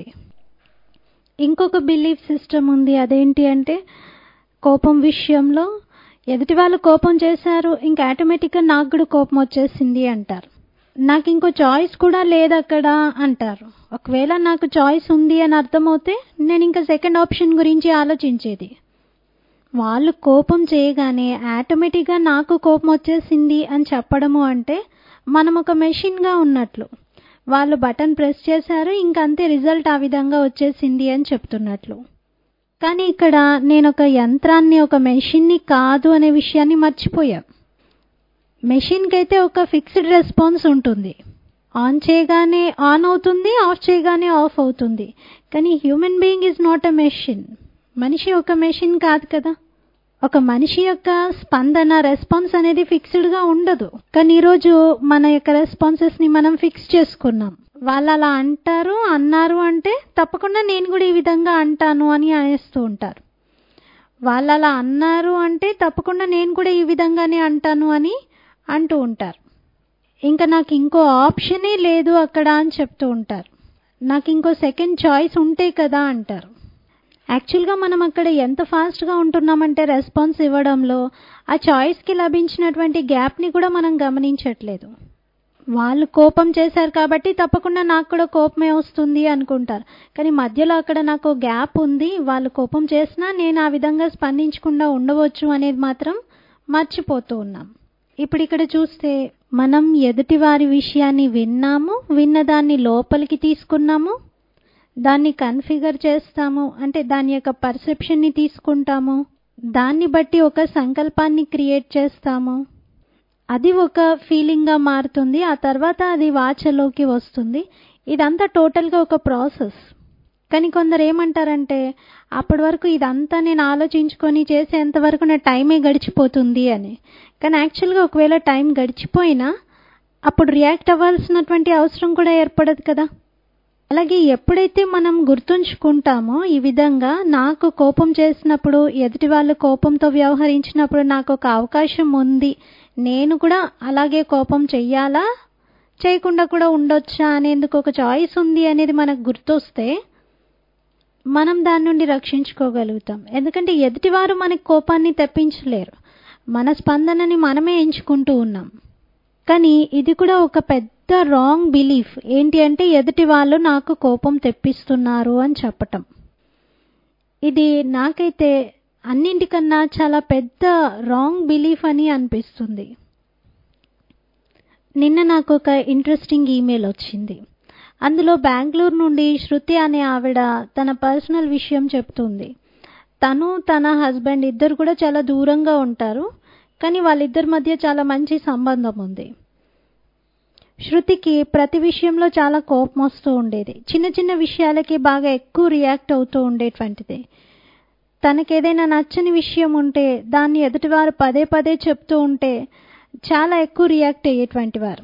ఇంకొక బిలీఫ్ సిస్టమ్ ఉంది అదేంటి అంటే కోపం విషయంలో ఎదుటి వాళ్ళు కోపం చేశారు ఇంకా ఆటోమేటిక్గా నాకు కూడా కోపం వచ్చేసింది అంటారు నాకు ఇంకో చాయిస్ కూడా లేదు అక్కడ అంటారు ఒకవేళ నాకు చాయిస్ ఉంది అని అర్థమవుతే నేను ఇంకా సెకండ్ ఆప్షన్ గురించి ఆలోచించేది వాళ్ళు కోపం చేయగానే ఆటోమేటిక్గా నాకు కోపం వచ్చేసింది అని చెప్పడము అంటే మనం ఒక మెషిన్గా ఉన్నట్లు వాళ్ళు బటన్ ప్రెస్ చేశారు ఇంకంతే రిజల్ట్ ఆ విధంగా వచ్చేసింది అని చెప్తున్నట్లు కానీ ఇక్కడ నేను ఒక యంత్రాన్ని ఒక మెషిన్ని కాదు అనే విషయాన్ని మర్చిపోయా మెషిన్కి అయితే ఒక ఫిక్స్డ్ రెస్పాన్స్ ఉంటుంది ఆన్ చేయగానే ఆన్ అవుతుంది ఆఫ్ చేయగానే ఆఫ్ అవుతుంది కానీ human being is not a machine మనిషి ఒక మెషిన్ కాదు కదా ఒక మనిషి యొక్క స్పందన రెస్పాన్స్ అనేది ఫిక్స్డ్గా ఉండదు కానీ ఈరోజు మన యొక్క రెస్పాన్సెస్ని మనం ఫిక్స్ చేసుకున్నాం వాళ్ళు అలా అంటారు అన్నారు అంటే తప్పకుండా నేను కూడా ఈ విధంగా అంటాను అని అనేస్తూ ఉంటారు వాళ్ళు అలా అన్నారు అంటే తప్పకుండా నేను కూడా ఈ విధంగానే అంటాను అని అంటూ ఉంటారు ఇంకా నాకు ఇంకో ఆప్షనే లేదు అక్కడ అని చెప్తూ ఉంటారు నాకు ఇంకో సెకండ్ చాయిస్ ఉంటే కదా అంటారు యాక్చువల్గా మనం అక్కడ ఎంత ఫాస్ట్గా ఉంటున్నామంటే రెస్పాన్స్ ఇవ్వడంలో ఆ చాయిస్కి లభించినటువంటి గ్యాప్ని కూడా మనం గమనించట్లేదు వాళ్ళు కోపం చేశారు కాబట్టి తప్పకుండా నాకు కూడా కోపమే వస్తుంది అనుకుంటారు కానీ మధ్యలో అక్కడ నాకు గ్యాప్ ఉంది వాళ్ళు కోపం చేసినా నేను ఆ విధంగా స్పందించకుండా ఉండవచ్చు అనేది మాత్రం మర్చిపోతూ ఉన్నాం ఇప్పుడు ఇక్కడ చూస్తే మనం ఎదుటి వారి విషయాన్ని విన్నాము విన్నదాన్ని లోపలికి తీసుకున్నాము దాన్ని కన్ఫిగర్ చేస్తాము అంటే దాని యొక్క పర్సెప్షన్ని తీసుకుంటాము దాన్ని బట్టి ఒక సంకల్పాన్ని క్రియేట్ చేస్తాము అది ఒక ఫీలింగ్గా మారుతుంది ఆ తర్వాత అది వాచలోకి వస్తుంది ఇదంతా టోటల్గా ఒక ప్రాసెస్ కానీ కొందరు ఏమంటారంటే అప్పటి వరకు ఇదంతా నేను ఆలోచించుకొని చేసేంత వరకు నా టైమే గడిచిపోతుంది అని కానీ యాక్చువల్గా ఒకవేళ టైం గడిచిపోయినా అప్పుడు రియాక్ట్ అవ్వాల్సినటువంటి అవసరం కూడా ఏర్పడదు కదా అలాగే ఎప్పుడైతే మనం గుర్తుంచుకుంటామో ఈ విధంగా నాకు కోపం చేసినప్పుడు ఎదుటి వాళ్ళు కోపంతో వ్యవహరించినప్పుడు నాకు ఒక అవకాశం ఉంది నేను కూడా అలాగే కోపం చెయ్యాలా చేయకుండా కూడా ఉండొచ్చా అనేందుకు ఒక చాయిస్ ఉంది అనేది మనకు గుర్తొస్తే మనం దాని నుండి రక్షించుకోగలుగుతాం ఎందుకంటే ఎదుటివారు మనకి కోపాన్ని తెప్పించలేరు మన స్పందనని మనమే ఎంచుకుంటూ ఉన్నాం కానీ ఇది కూడా ఒక పెద్ద రాంగ్ బిలీఫ్ ఏంటి అంటే ఎదుటి వాళ్ళు నాకు కోపం తెప్పిస్తున్నారు అని చెప్పటం ఇది నాకైతే అన్నింటికన్నా చాలా పెద్ద రాంగ్ బిలీఫ్ అని అనిపిస్తుంది నిన్న నాకు ఒక ఇంట్రెస్టింగ్ ఈమెయిల్ వచ్చింది అందులో బెంగళూరు నుండి శృతి అనే ఆవిడ తన పర్సనల్ విషయం చెప్తుంది తను తన హస్బెండ్ ఇద్దరు కూడా చాలా దూరంగా ఉంటారు కానీ వాళ్ళిద్దరి మధ్య చాలా మంచి సంబంధం ఉంది శృతికి ప్రతి విషయంలో చాలా కోపం వస్తూ ఉండేది చిన్న చిన్న విషయాలకి బాగా ఎక్కువ రియాక్ట్ అవుతూ ఉండేటువంటిది తనకేదైనా నచ్చని విషయం ఉంటే దాన్ని ఎదుటివారు పదే పదే చెప్తూ ఉంటే చాలా ఎక్కువ రియాక్ట్ అయ్యేటువంటి వారు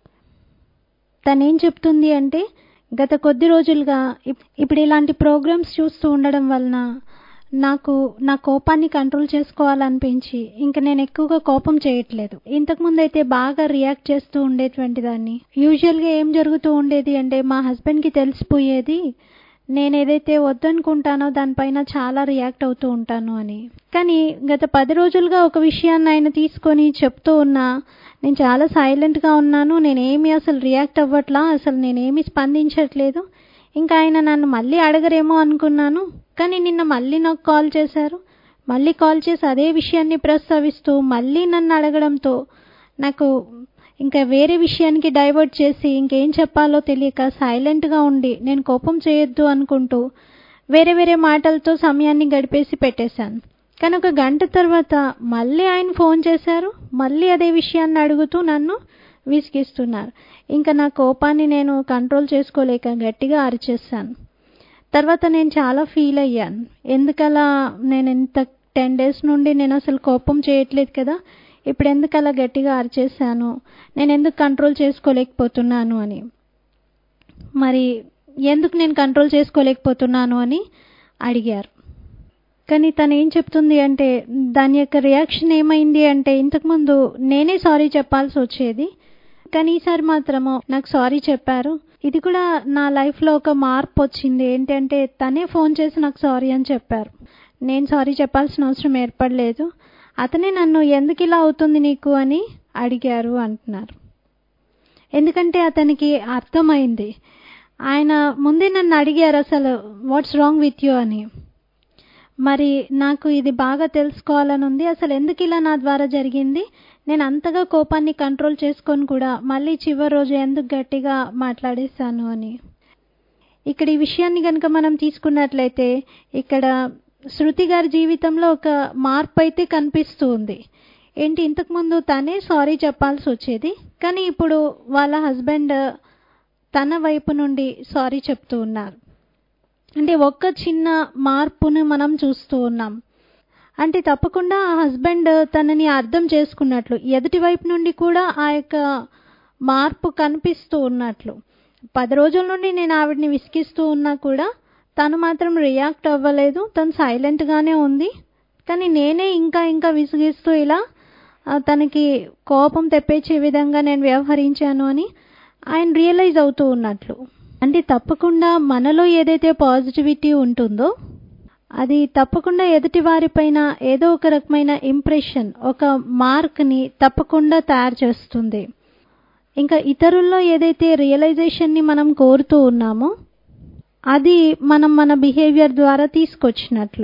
తనేం చెప్తుంది అంటే గత కొద్ది రోజులుగా ఇప్- ఇప్పుడు ఇలాంటి ప్రోగ్రామ్స్ చూస్తూ ఉండడం వలన నాకు నా కోపాన్ని కంట్రోల్ చేసుకోవాలనిపించి ఇంకా నేను ఎక్కువగా కోపం చేయట్లేదు ఇంతకుముందు అయితే బాగా రియాక్ట్ చేస్తూ ఉండేటువంటి దాన్ని యూజువల్గా ఏం జరుగుతూ ఉండేది అంటే మా హస్బెండ్కి తెలిసిపోయేది నేను ఏదైతే వద్దనుకుంటానో దానిపైన చాలా రియాక్ట్ అవుతూ ఉంటాను అని కానీ గత పది రోజులుగా ఒక విషయాన్ని ఆయన తీసుకొని చెప్తూ ఉన్నా నేను చాలా సైలెంట్గా ఉన్నాను నేనేమి అసలు రియాక్ట్ అవ్వట్లా అసలు నేనేమి స్పందించట్లేదు ఇంకా ఆయన నన్ను మళ్ళీ అడగరేమో అనుకున్నాను కానీ నిన్న మళ్ళీ నాకు కాల్ చేశారు మళ్ళీ కాల్ చేసి అదే విషయాన్ని ప్రస్తావిస్తూ మళ్ళీ నన్ను అడగడంతో నాకు ఇంకా వేరే విషయానికి డైవర్ట్ చేసి ఇంకేం చెప్పాలో తెలియక సైలెంట్గా ఉండి నేను కోపం చేయొద్దు అనుకుంటూ వేరే వేరే మాటలతో సమయాన్ని గడిపేసి పెట్టేశాను కానీ ఒక గంట తర్వాత మళ్ళీ ఆయన ఫోన్ చేశారు మళ్ళీ అదే విషయాన్ని అడుగుతూ నన్ను విసిగిస్తున్నారు ఇంకా నా కోపాన్ని నేను కంట్రోల్ చేసుకోలేక గట్టిగా అరిచేశాను తర్వాత నేను చాలా ఫీల్ అయ్యాను ఎందుకలా నేను ఎంత టెన్ డేస్ నుండి నేను అసలు కోపం చేయట్లేదు కదా ఇప్పుడు ఎందుకు అలా గట్టిగా అరిచేశాను నేను ఎందుకు కంట్రోల్ చేసుకోలేకపోతున్నాను అని మరి ఎందుకు నేను కంట్రోల్ చేసుకోలేకపోతున్నాను అని అడిగారు కానీ తను ఏం చెప్తుంది అంటే దాని యొక్క రియాక్షన్ ఏమైంది అంటే ఇంతకుముందు నేనే సారీ చెప్పాల్సి వచ్చేది కానీ ఈసారి మాత్రము నాకు సారీ చెప్పారు ఇది కూడా నా లైఫ్లో ఒక మార్పు వచ్చింది ఏంటంటే తనే ఫోన్ చేసి నాకు సారీ అని చెప్పారు నేను సారీ చెప్పాల్సిన అవసరం ఏర్పడలేదు అతనే నన్ను ఎందుకు ఇలా అవుతుంది నీకు అని అడిగారు అంటున్నారు ఎందుకంటే అతనికి అర్థమైంది ఆయన ముందే నన్ను అడిగారు అసలు వాట్స్ రాంగ్ విత్ యూ అని మరి నాకు ఇది బాగా తెలుసుకోవాలని ఉంది అసలు ఎందుకు ఇలా నా ద్వారా జరిగింది నేను అంతగా కోపాన్ని కంట్రోల్ చేసుకొని కూడా మళ్ళీ చివరి రోజు ఎందుకు గట్టిగా మాట్లాడేశాను అని ఇక్కడ ఈ విషయాన్ని కనుక మనం తీసుకున్నట్లయితే ఇక్కడ శృతి గారి జీవితంలో ఒక మార్పు అయితే కనిపిస్తూ ఉంది ఏంటి ఇంతకుముందు తనే సారీ చెప్పాల్సి వచ్చేది కానీ ఇప్పుడు వాళ్ళ హస్బెండ్ తన వైపు నుండి సారీ చెప్తూ ఉన్నారు అంటే ఒక్క చిన్న మార్పును మనం చూస్తూ ఉన్నాం అంటే తప్పకుండా ఆ హస్బెండ్ తనని అర్థం చేసుకున్నట్లు ఎదుటి వైపు నుండి కూడా ఆ యొక్క మార్పు కనిపిస్తూ ఉన్నట్లు పది రోజుల నుండి నేను ఆవిడని విసిగిస్తూ ఉన్నా కూడా తను మాత్రం రియాక్ట్ అవ్వలేదు తను సైలెంట్గానే ఉంది కానీ నేనే ఇంకా ఇంకా విసిగిస్తూ ఇలా ఆ, తనకి కోపం తెప్పించే విధంగా నేను వ్యవహరించాను అని ఆయన రియలైజ్ అవుతూ ఉన్నట్లు అంటే తప్పకుండా మనలో ఏదైతే పాజిటివిటీ ఉంటుందో అది తప్పకుండా ఎదుటి వారిపైన ఏదో ఒక రకమైన ఇంప్రెషన్ ఒక మార్క్ని తప్పకుండా తయారు చేస్తుంది ఇంకా ఇతరుల్లో ఏదైతే రియలైజేషన్ని మనం కోరుతూ ఉన్నామో అది మనం మన బిహేవియర్ ద్వారా తీసుకొచ్చినట్లు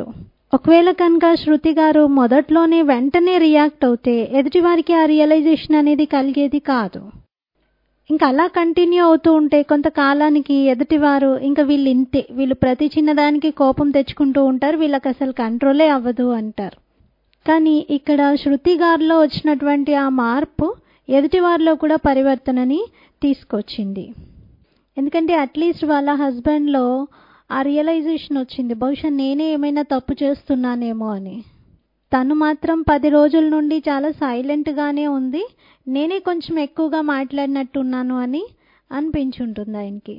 ఒకవేళ కనుక శృతి గారు మొదట్లోనే వెంటనే రియాక్ట్ అవుతే ఎదుటివారికి ఆ రియలైజేషన్ అనేది కలిగేది కాదు ఇంకా అలా కంటిన్యూ అవుతూ ఉంటే కొంతకాలానికి ఎదుటివారు ఇంకా వీళ్ళు ఇంతే వీళ్ళు ప్రతి చిన్నదానికి కోపం తెచ్చుకుంటూ ఉంటారు వీళ్ళకి అసలు కంట్రోలే అవ్వదు అంటారు కానీ ఇక్కడ శృతి గారిలో వచ్చినటువంటి ఆ మార్పు ఎదుటివారిలో కూడా పరివర్తనని తీసుకొచ్చింది ఎందుకంటే అట్లీస్ట్ వాళ్ళ హస్బెండ్లో ఆ రియలైజేషన్ వచ్చింది బహుశా నేనే ఏమైనా తప్పు చేస్తున్నానేమో అని తను మాత్రం పది రోజుల నుండి చాలా సైలెంట్గానే ఉంది నేనే కొంచెం ఎక్కువగా మాట్లాడినట్టున్నాను అని అనిపించుంటుంది ఆయనకి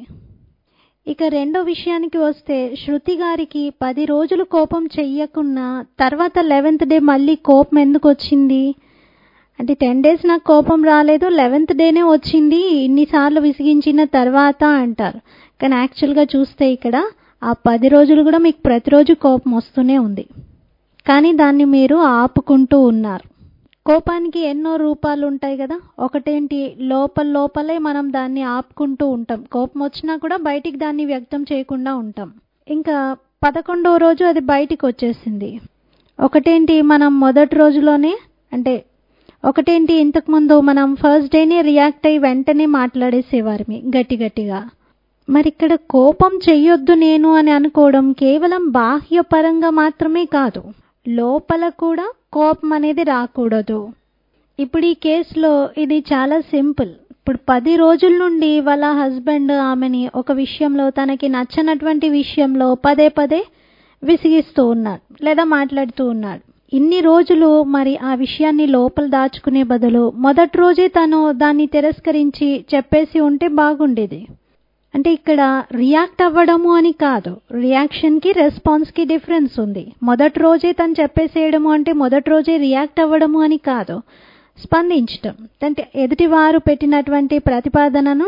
ఇక రెండో విషయానికి వస్తే శృతి గారికి పది రోజులు కోపం చెయ్యకున్నా తర్వాత లెవెన్త్ డే మళ్ళీ కోపం ఎందుకు వచ్చింది అంటే టెన్ డేస్ నాకు కోపం రాలేదు లెవెన్త్ డేనే వచ్చింది ఇన్నిసార్లు విసిగించిన తర్వాత అంటారు కానీ యాక్చువల్గా చూస్తే ఇక్కడ ఆ పది రోజులు కూడా మీకు ప్రతిరోజు కోపం వస్తూనే ఉంది కానీ దాన్ని మీరు ఆపుకుంటూ ఉన్నారు కోపానికి ఎన్నో రూపాలు ఉంటాయి కదా ఒకటేంటి లోపల లోపలే మనం దాన్ని ఆపుకుంటూ ఉంటాం కోపం వచ్చినా కూడా బయటికి దాన్ని వ్యక్తం చేయకుండా ఉంటాం ఇంకా పదకొండవ రోజు అది బయటికి వచ్చేసింది ఒకటేంటి మనం మొదటి రోజులోనే అంటే ఒకటేంటి ఇంతకుముందు మనం ఫస్ట్ డేనే రియాక్ట్ అయ్యి వెంటనే మాట్లాడేసేవారిమి గట్టి గట్టిగా మరి ఇక్కడ కోపం చెయ్యొద్దు నేను అని అనుకోవడం కేవలం బాహ్యపరంగా మాత్రమే కాదు లోపల కూడా కోపం అనేది రాకూడదు ఇప్పుడు ఈ కేసులో ఇది చాలా సింపుల్ ఇప్పుడు పది రోజుల నుండి వాళ్ళ హస్బెండ్ ఆమెని ఒక విషయంలో తనకి నచ్చనటువంటి విషయంలో పదే పదే విసిగిస్తూ ఉన్నాడు లేదా మాట్లాడుతూ ఉన్నాడు ఇన్ని రోజులు మరి ఆ విషయాన్ని లోపల దాచుకునే బదులు మొదటి రోజే తను దాన్ని తిరస్కరించి చెప్పేసి ఉంటే బాగుండేది అంటే ఇక్కడ రియాక్ట్ అవ్వడము అని కాదు రియాక్షన్కి రెస్పాన్స్కి డిఫరెన్స్ ఉంది మొదటి రోజే తను చెప్పేసేయడము అంటే మొదటి రోజే రియాక్ట్ అవ్వడము అని కాదు స్పందించటం అంటే ఎదుటివారు పెట్టినటువంటి ప్రతిపాదనను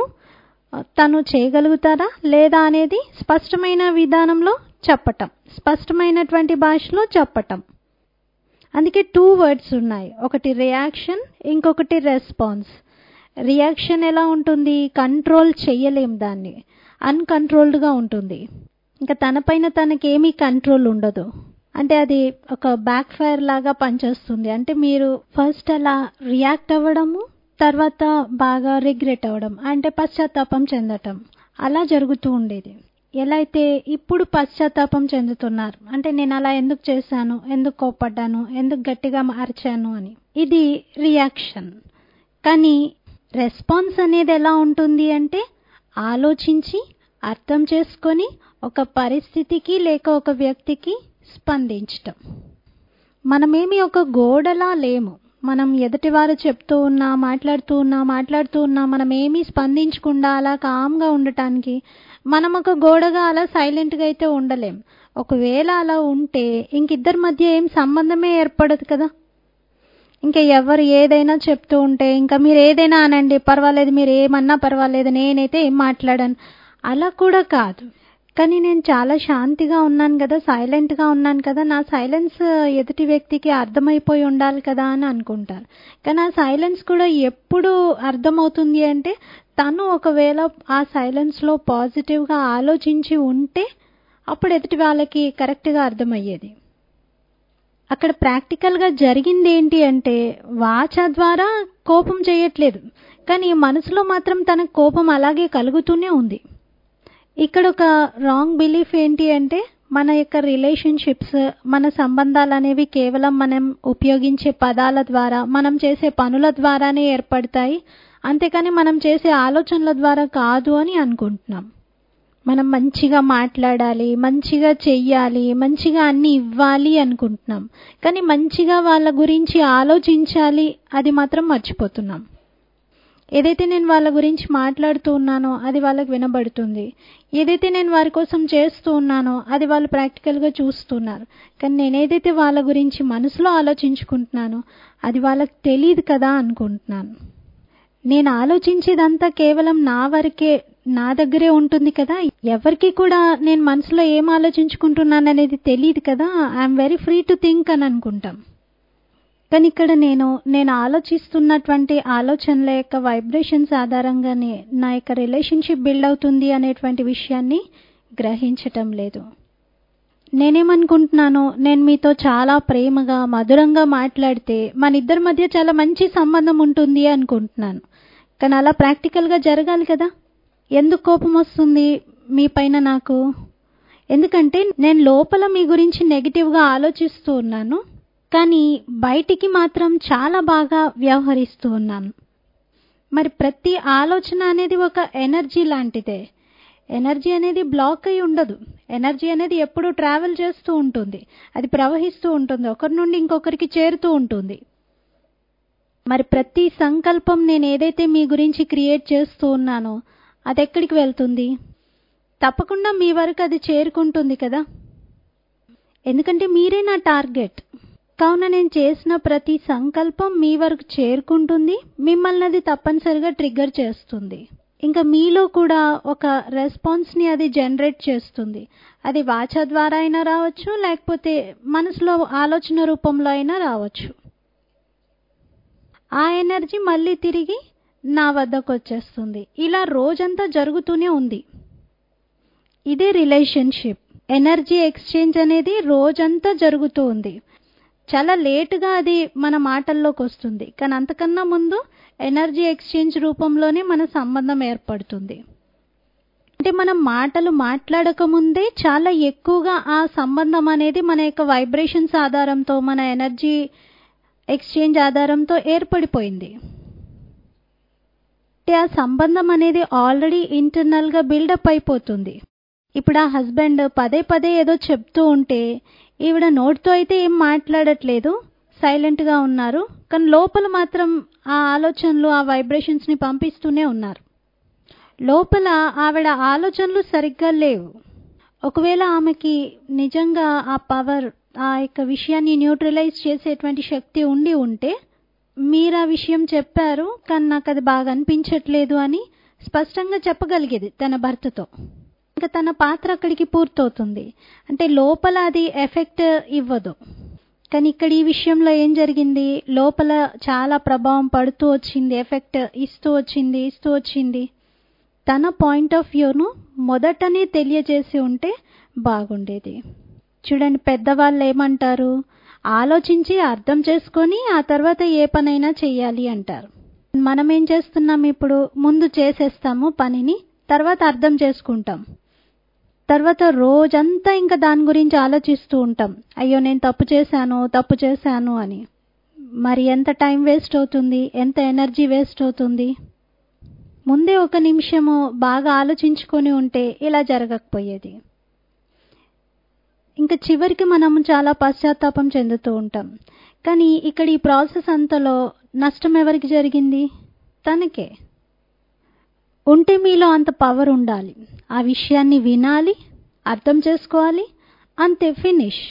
తను చేయగలుగుతారా లేదా అనేది స్పష్టమైన విధానంలో చెప్పటం స్పష్టమైనటువంటి భాషలో చెప్పటం అందుకే టూ వర్డ్స్ ఉన్నాయి ఒకటి రియాక్షన్ ఇంకొకటి రెస్పాన్స్ రియాక్షన్ ఎలా ఉంటుంది కంట్రోల్ చేయలేం దాన్ని అన్కంట్రోల్డ్గా ఉంటుంది ఇంకా తనపైన తనకేమీ కంట్రోల్ ఉండదు అంటే అది ఒక బ్యాక్ ఫైర్ లాగా పనిచేస్తుంది అంటే మీరు ఫస్ట్ అలా రియాక్ట్ అవ్వడము తర్వాత బాగా రిగ్రెట్ అవ్వడం అంటే పశ్చాత్తాపం చెందటం అలా జరుగుతూ ఉండేది ఎలా అయితే ఇప్పుడు పశ్చాత్తాపం చెందుతున్నారు అంటే నేను అలా ఎందుకు చేశాను ఎందుకు కోప్పడ్డాను ఎందుకు గట్టిగా అరిచాను అని ఇది రియాక్షన్ కానీ రెస్పాన్స్ అనేది ఎలా ఉంటుంది అంటే ఆలోచించి అర్థం చేసుకొని ఒక పరిస్థితికి లేక ఒక వ్యక్తికి స్పందించటం మనమేమి ఒక గోడలా లేము మనం ఎదుటివారు చెప్తూ ఉన్నా మాట్లాడుతూ ఉన్నా మాట్లాడుతూ ఉన్నా మనం ఏమీ స్పందించకుండా అలా కామ్గా ఉండటానికి మనం ఒక గోడగా అలా సైలెంట్గా అయితే ఉండలేం ఒకవేళ అలా ఉంటే ఇంకిద్దరి మధ్య ఏం సంబంధమే ఏర్పడదు కదా ఇంకా ఎవరు ఏదైనా చెప్తూ ఉంటే ఇంకా మీరు ఏదైనా అనండి పర్వాలేదు మీరు ఏమన్నా పర్వాలేదు నేనైతే ఏం మాట్లాడాను అలా కూడా కాదు కానీ నేను చాలా శాంతిగా ఉన్నాను కదా సైలెంట్గా ఉన్నాను కదా నా సైలెన్స్ ఎదుటి వ్యక్తికి అర్థమైపోయి ఉండాలి కదా అని అనుకుంటారు కానీ ఆ సైలెన్స్ కూడా ఎప్పుడు అర్థమవుతుంది అంటే తను ఒకవేళ ఆ సైలెన్స్లో పాజిటివ్గా ఆలోచించి ఉంటే అప్పుడు ఎదుటి వాళ్ళకి కరెక్ట్గా అర్థమయ్యేది అక్కడ ప్రాక్టికల్గా జరిగింది ఏంటి అంటే వాచ ద్వారా కోపం చేయట్లేదు కానీ మనసులో మాత్రం తనకు కోపం అలాగే కలుగుతూనే ఉంది ఇక్కడ ఒక రాంగ్ బిలీఫ్ ఏంటి అంటే మన యొక్క రిలేషన్షిప్స్ మన సంబంధాలు అనేవి కేవలం మనం ఉపయోగించే పదాల ద్వారా మనం చేసే పనుల ద్వారానే ఏర్పడతాయి అంతేకాని మనం చేసే ఆలోచనల ద్వారా కాదు అని అనుకుంటున్నాం మనం మంచిగా మాట్లాడాలి మంచిగా చెయ్యాలి మంచిగా అన్ని ఇవ్వాలి అనుకుంటున్నాం కానీ మంచిగా వాళ్ళ గురించి ఆలోచించాలి అది మాత్రం మర్చిపోతున్నాం ఏదైతే నేను వాళ్ళ గురించి మాట్లాడుతూ ఉన్నానో అది వాళ్ళకి వినబడుతుంది ఏదైతే నేను వారి కోసం చేస్తూ ఉన్నానో అది వాళ్ళు ప్రాక్టికల్గా చూస్తున్నారు కానీ నేను ఏదైతే వాళ్ళ గురించి మనసులో ఆలోచించుకుంటున్నానో అది వాళ్ళకి తెలియదు కదా అనుకుంటున్నాను నేను ఆలోచించేదంతా కేవలం నా వరకే నా దగ్గరే ఉంటుంది కదా ఎవరికి కూడా నేను మనసులో ఏం ఆలోచించుకుంటున్నాను అనేది తెలియదు కదా I'm very free to think అని అనుకుంటాం కానీ ఇక్కడ నేను నేను ఆలోచిస్తున్నటువంటి ఆలోచనల యొక్క వైబ్రేషన్స్ ఆధారంగానే నా యొక్క రిలేషన్షిప్ బిల్డ్ అవుతుంది అనేటువంటి విషయాన్ని గ్రహించటం లేదు నేనేమనుకుంటున్నాను నేను మీతో చాలా ప్రేమగా మధురంగా మాట్లాడితే మన ఇద్దరి మధ్య చాలా మంచి సంబంధం ఉంటుంది అనుకుంటున్నాను కానీ అలా ప్రాక్టికల్గా జరగాలి కదా ఎందుకు కోపం వస్తుంది మీ పైన నాకు ఎందుకంటే నేను లోపల మీ గురించి నెగిటివ్గా ఆలోచిస్తూ ఉన్నాను కానీ బయటికి మాత్రం చాలా బాగా వ్యవహరిస్తూ ఉన్నాను మరి ప్రతి ఆలోచన అనేది ఒక ఎనర్జీ లాంటిదే ఎనర్జీ అనేది బ్లాక్ అయి ఉండదు ఎనర్జీ అనేది ఎప్పుడు ట్రావెల్ చేస్తూ ఉంటుంది అది ప్రవహిస్తూ ఉంటుంది ఒకరి నుండి ఇంకొకరికి చేరుతూ ఉంటుంది మరి ప్రతి సంకల్పం నేను ఏదైతే మీ గురించి క్రియేట్ చేస్తూ ఉన్నానో అది ఎక్కడికి వెళ్తుంది తప్పకుండా మీ వరకు అది చేరుకుంటుంది కదా ఎందుకంటే మీరే నా టార్గెట్ కావున నేను చేసిన ప్రతి సంకల్పం మీ వరకు చేరుకుంటుంది మిమ్మల్ని అది తప్పనిసరిగా ట్రిగ్గర్ చేస్తుంది ఇంకా మీలో కూడా ఒక రెస్పాన్స్ని అది జనరేట్ చేస్తుంది అది వాచ ద్వారా అయినా రావచ్చు లేకపోతే మనసులో ఆలోచన రూపంలో అయినా రావచ్చు ఆ ఎనర్జీ మళ్ళీ తిరిగి నా వద్దకు వచ్చేస్తుంది ఇలా రోజంతా జరుగుతూనే ఉంది ఇదే రిలేషన్షిప్ ఎనర్జీ ఎక్స్చేంజ్ అనేది రోజంతా జరుగుతూ ఉంది చాలా లేటుగా అది మన మాటల్లోకి వస్తుంది కానీ అంతకన్నా ముందు ఎనర్జీ ఎక్స్చేంజ్ రూపంలోనే మన సంబంధం ఏర్పడుతుంది అంటే మనం మాటలు మాట్లాడక ముందే చాలా ఎక్కువగా ఆ సంబంధం అనేది మన యొక్క వైబ్రేషన్స్ ఆధారంతో మన ఎనర్జీ ఎక్స్చేంజ్ ఆధారంతో ఏర్పడిపోయింది అంటే ఆ సంబంధం అనేది ఆల్రెడీ ఇంటర్నల్గా బిల్డప్ అయిపోతుంది ఇప్పుడు ఆ హస్బెండ్ పదే పదే ఏదో చెప్తూ ఉంటే ఈవిడ నోటితో అయితే ఏం మాట్లాడట్లేదు సైలెంట్గా ఉన్నారు కానీ లోపల మాత్రం ఆ ఆలోచనలు ఆ వైబ్రేషన్స్ని పంపిస్తూనే ఉన్నారు లోపల ఆవిడ ఆలోచనలు సరిగ్గా లేవు ఒకవేళ ఆమెకి నిజంగా ఆ పవర్ ఆ యొక్క విషయాన్ని న్యూట్రలైజ్ చేసేటువంటి శక్తి ఉండి ఉంటే మీరు ఆ విషయం చెప్పారు కానీ నాకు అది బాగా అనిపించట్లేదు అని స్పష్టంగా చెప్పగలిగేది తన భర్తతో ఇంకా తన పాత్ర అక్కడికి పూర్తవుతుంది అంటే లోపల అది ఎఫెక్ట్ ఇవ్వదు కానీ ఇక్కడ ఈ విషయంలో ఏం జరిగింది లోపల చాలా ప్రభావం పడుతూ వచ్చింది ఎఫెక్ట్ ఇస్తూ వచ్చింది ఇస్తూ వచ్చింది తన పాయింట్ ఆఫ్ వ్యూను మొదటనే తెలియజేసి ఉంటే బాగుండేది చూడండి పెద్దవాళ్ళు ఏమంటారు ఆలోచించి అర్థం చేసుకొని ఆ తర్వాత ఏ పనైనా చెయ్యాలి అంటారు మనం ఏం చేస్తున్నాం ఇప్పుడు ముందు చేసేస్తాము పనిని తర్వాత అర్థం చేసుకుంటాం తర్వాత రోజంతా ఇంకా దాని గురించి ఆలోచిస్తూ ఉంటాం అయ్యో నేను తప్పు చేశాను తప్పు చేశాను అని మరి ఎంత టైం వేస్ట్ అవుతుంది ఎంత ఎనర్జీ వేస్ట్ అవుతుంది ముందే ఒక నిమిషము బాగా ఆలోచించుకొని ఉంటే ఇలా జరగకపోయేది ఇంకా చివరికి మనం చాలా పశ్చాత్తాపం చెందుతూ ఉంటాం కానీ ఇక్కడ ఈ ప్రాసెస్ అంతలో నష్టం ఎవరికి జరిగింది తనకే ఉంటే మీలో అంత పవర్ ఉండాలి ఆ విషయాన్ని వినాలి అర్థం చేసుకోవాలి అంతే ఫినిష్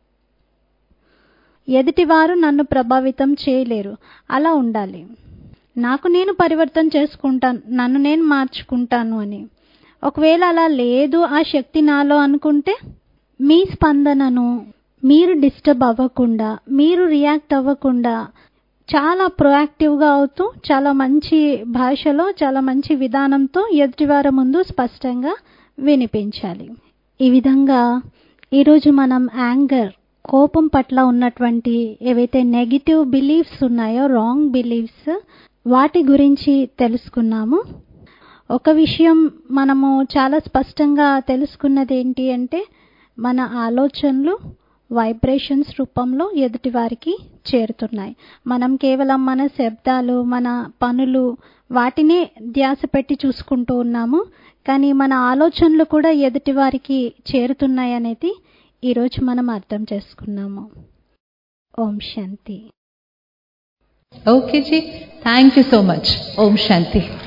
ఎదుటివారు నన్ను ప్రభావితం చేయలేరు అలా ఉండాలి నాకు నేను పరివర్తన చేసుకుంటాను నన్ను నేను మార్చుకుంటాను అని ఒకవేళ అలా లేదు ఆ శక్తి నాలో అనుకుంటే మీ స్పందనను మీరు డిస్టర్బ్ అవ్వకుండా మీరు రియాక్ట్ అవ్వకుండా చాలా ప్రొయాక్టివ్గా అవుతూ చాలా మంచి భాషలో చాలా మంచి విధానంతో ఎదుటివారి ముందు స్పష్టంగా వినిపించాలి ఈ విధంగా ఈరోజు మనం యాంగర్ కోపం పట్ల ఉన్నటువంటి ఏవైతే నెగిటివ్ బిలీఫ్స్ ఉన్నాయో రాంగ్ బిలీఫ్స్ వాటి గురించి తెలుసుకున్నాము ఒక విషయం మనము చాలా స్పష్టంగా తెలుసుకున్నది ఏంటి అంటే మన ఆలోచనలు వైబ్రేషన్స్ రూపంలో ఎదుటివారికి చేరుతున్నాయి మనం కేవలం మన శబ్దాలు మన పనులు వాటినే ధ్యాస పెట్టి చూసుకుంటూ ఉన్నాము కానీ మన ఆలోచనలు కూడా ఎదుటివారికి చేరుతున్నాయి అనేది ఈరోజు మనం అర్థం చేసుకున్నాము ఓం శాంతి Okay, ji. Thank you so much. Om Shanti.